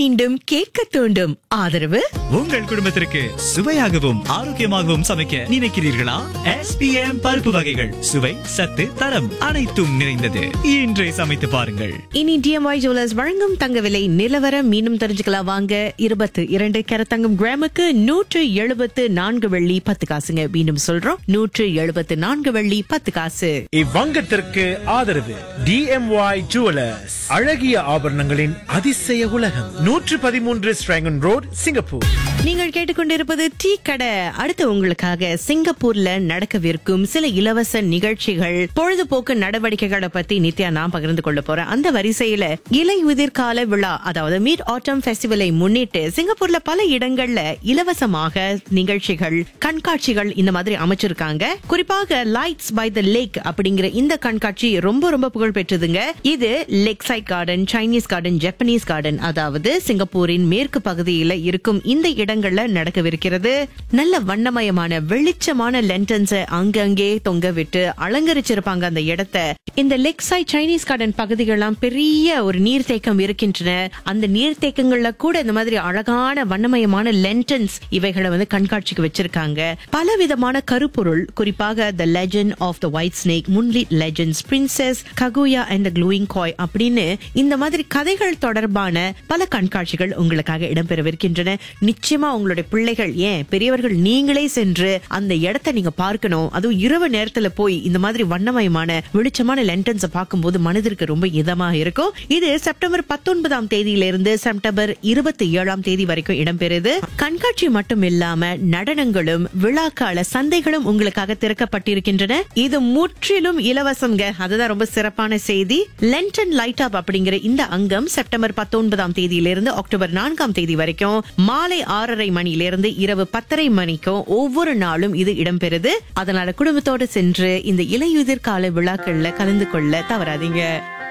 மீண்டும் கேட்க தூண்டும் ஆதரவு உங்கள் குடும்பத்திற்கு சுவையாகவும் ஆரோக்கியமாகவும் சமைக்க நினைக்கிறீர்களா எஸ்பிஎம் பருப்பு வகைகள் சுவை சத்து தரம் அனைத்தும் நிறைந்தது இன்றே சமைத்து பாருங்கள் இனி டிஎம்ஒய் ஜுவல்லர்ஸ் வழங்கும் தங்க விலை நிலவரம் மீண்டும் தெரிஞ்சுக்கலாம் வாங்க இருபத்து இரண்டு கரத்தங்கம் கிராமுக்கு நூற்று எழுபத்து நான்கு வெள்ளி பத்து காசுங்க மீண்டும் சொல்றோம் நூற்று எழுபத்து நான்கு வெள்ளி பத்து காசு இவ்வங்கத்திற்கு ஆதரவு டிஎம்ஒய் ஜுவலர்ஸ் அழகிய ஆபரணங்களின் அதிசய உலகம் நூற்று பதிமூன்று ஸ்ட்ராங்கன் ரோட் சிங்கப்பூர் நீங்கள் கேட்டுக்கொண்டிருப்பது டீ கடை அடுத்து உங்களுக்காக சிங்கப்பூர்ல நடக்கவிருக்கும் சில இலவச நிகழ்ச்சிகள் பொழுதுபோக்கு நடவடிக்கைகளை பத்தி நித்யா நான் பகிர்ந்து கொள்ள போறேன் அந்த வரிசையில இலை உதிர்கால விழா அதாவது மீட் ஆட்டம் ஃபெஸ்டிவலை முன்னிட்டு சிங்கப்பூர்ல பல இடங்கள்ல இலவசமாக நிகழ்ச்சிகள் கண்காட்சிகள் இந்த மாதிரி அமைச்சிருக்காங்க குறிப்பாக லைட்ஸ் பை த லேக் அப்படிங்கிற இந்த கண்காட்சி ரொம்ப ரொம்ப புகழ் பெற்றதுங்க இது lakeside garden Chinese garden Japanese garden அதாவது சிங்கப்பூரின் மேற்கு பகுதியில இருக்கும் இந்த இடங்கள்ல நடக்கவிருக்கிறது நல்ல வண்ணமயமான வெளிச்சமான லென்டன்ஸ் அங்கங்கே தொங்க விட்டு அலங்கரிச்சிருப்பாங்க அந்த இடத்தை இந்த லேக் சைட் சைனீஸ் கார்டன் பகுதிகள்லாம் பெரிய ஒரு நீர்த்தேக்கம் இருக்கின்றன அந்த நீர்த்தேக்கங்கள்ல கூட இந்த மாதிரி அழகான வண்ணமயமான லென்டன்ஸ் இவைகளை வந்து கண்காட்சிக்கு வச்சிருக்காங்க பல விதமான கருப்பொருள் குறிப்பாக the legend of the white snake moonlit legends princess Kaguya and the glowing guy அப்படின்னு இந்த மாதிரி கதைகள் தொடர்பான பல கண்காட்சிகள் உங்களுக்காக இடம்பெறவிருக்கின்றன நிச்சயமா உங்களுடைய பிள்ளைகள் ஏன் பெரியவர்கள் நீங்களே சென்று அந்த இடத்தை நீங்க பார்க்கணும் அதுவும் இரவு நேரத்துல போய் இந்த மாதிரி வண்ணமயமான வெளிச்சமான லென்டன்ஸை பார்க்கும்போது மனதிற்கு ரொம்ப இதமா இருக்கும் இது செப்டம்பர் பத்தொன்பதாம் தேதியிலிருந்து செப்டம்பர் இருபத்தி ஏழாம் தேதி வரைக்கும் இடம்பெறுது கண்காட்சி மட்டும் இல்லாம நடனங்களும் விழாக்கால சந்தைகளும் உங்களுக்காக திறக்கப்பட்டிருக்கின்றன இது முற்றிலும் இலவசம்ங்க அதுதான் ரொம்ப சிறப்பான செய்தி லென்டன் லைட் அப் அப்படிங்கிற இந்த அங்கம் செப்டம்பர் பத்தொன்பதாம் தேதியிலிருந்து அக்டோபர் நான்காம் தேதி வரைக்கும் மாலை ஆறரை மணியிலிருந்து இரவு பத்தரை மணிக்கும் ஒவ்வொரு நாளும் இது இடம்பெறுது அதனால குடும்பத்தோடு சென்று இந்த இலையுதிர் கால விழாக்கள்ல கலந்து கொள்ள தவறாதீங்க